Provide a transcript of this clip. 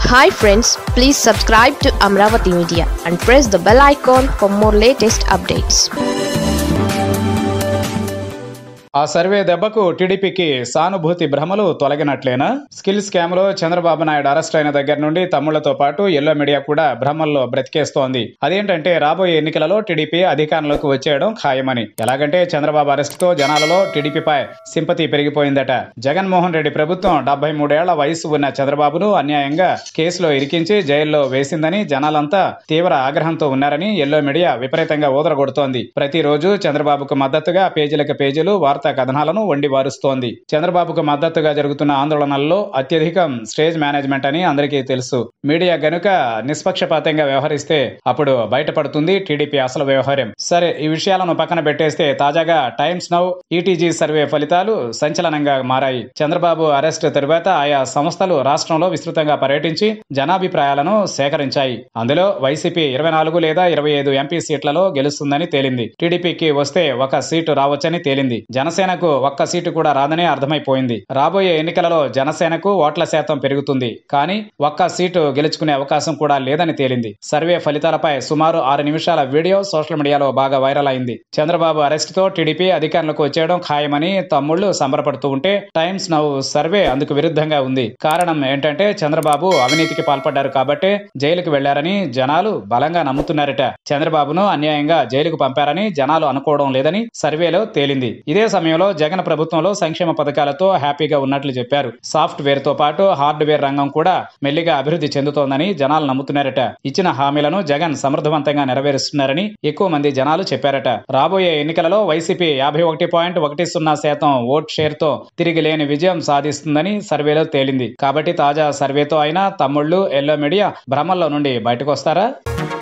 hi friends please subscribe to Amaravati media and press the bell icon for more latest updates ఆ survey దెబ్బకు టీడీపీకి సానుభూతి భ్రమలు తొలగినట్లేనా skill scam లో చంద్రబాబు నాయుడు అరెస్ట్ అయిన దగ్గర నుండి తమ్ముళ్లతో పాటు ఎల్లో మీడియా కూడా భ్రమల్లో బ్రతికేస్తోంది అదేంటంటే రాబోయే ఎన్నికలలో టీడీపీ అధికారంలోకి వచ్చేయడం ఖాయమని ఎలాగంటే చంద్రబాబు అరెస్ట్ తో జనాలలో టీడీపీపై సింపతి పెరిగిపోయిందట జగన్మోహన్ రెడ్డి ప్రభుత్వం డెబ్బై మూడేళ్ల వయసు ఉన్న చంద్రబాబును అన్యాయంగా కేసులో ఇరికించి జైల్లో వేసిందని జనాలంతా తీవ్ర ఆగ్రహంతో ఉన్నారని ఎల్లో మీడియా విపరీతంగా ఊదరగొడుతోంది ప్రతిరోజు చంద్రబాబుకు మద్దతుగా పేజీలకు పేజీలు వార్తా కథనాలను వండి వారుస్తోంది చంద్రబాబుకు మద్దతుగా జరుగుతున్న ఆందోళనల్లో అత్యధికం స్టేజ్ మేనేజ్మెంట్ అని అందరికీ తెలుసు మీడియా గనుక నిష్పక్షపాతంగా వ్యవహరిస్తే అప్పుడు బయటపడుతుంది టీడీపీ అసలు వ్యవహారం సరే ఈ విషయాలను పక్కన పెట్టేస్తే తాజాగా టైమ్స్ నౌ ఈటీజీ సర్వే ఫలితాలు సంచలనంగా మారాయి చంద్రబాబు అరెస్ట్ తరువాత ఆయా సంస్థలు రాష్ట్రంలో విస్తృతంగా పర్యటించి జనాభిప్రాయాలను సేకరించాయి అందులో వైసీపీ ఇరవై నాలుగు లేదా ఇరవై ఐదు ఎంపీ సీట్లలో గెలుస్తుందని తేలింది టీడీపీకి వస్తే ఒక సీటు రావచ్చని తేలింది జనసేనకు ఒక్క సీటు కూడా రాదని అర్థమైపోయింది రాబోయే ఎన్నికలలో జనసేనకు ఓట్ల శాతం పెరుగుతుంది కానీ ఒక్క సీటు గెలుచుకునే అవకాశం కూడా లేదని తేలింది సర్వే ఫలితాలపై సుమారు ఆరు నిమిషాల వీడియో సోషల్ మీడియాలో బాగా వైరల్ అయింది చంద్రబాబు అరెస్ట్ తో టీడీపీ అధికారంలోకి వచ్చేయడం ఖాయమని తమ్ముళ్లు సంబరపడుతూ ఉంటే టైమ్స్ నౌ సర్వే అందుకు విరుద్ధంగా ఉంది కారణం ఏంటంటే చంద్రబాబు అవినీతికి పాల్పడ్డారు కాబట్టే జైలుకు వెళ్లారని జనాలు బలంగా నమ్ముతున్నారట చంద్రబాబును అన్యాయంగా జైలుకు పంపారని జనాలు అనుకోవడం లేదని సర్వేలో తేలింది ఇదే సమయంలో జగన్ ప్రభుత్వంలో సంక్షేమ పథకాలతో హ్యాపీగా ఉన్నట్లు చెప్పారు సాఫ్ట్వేర్ తో పాటు హార్డ్వేర్ రంగం కూడా మెల్లిగా అభివృద్ధి చెందుతోందని జనాలు నమ్ముతున్నారట ఇచ్చిన హామీలను జగన్ సమర్థవంతంగా నెరవేరుస్తున్నారని ఎక్కువ మంది జనాలు చెప్పారట రాబోయే ఎన్నికలలో వైసీపీ యాభై ఒకటి పాయింట్ ఒకటి సున్నా శాతం ఓట్ షేర్ తో తిరిగి లేని విజయం సాధిస్తుందని సర్వేలో తేలింది కాబట్టి తాజా సర్వేతో అయినా తమ్ముళ్లు ఎల్లో మీడియా భ్రమల్లో నుండి బయటకు వస్తారా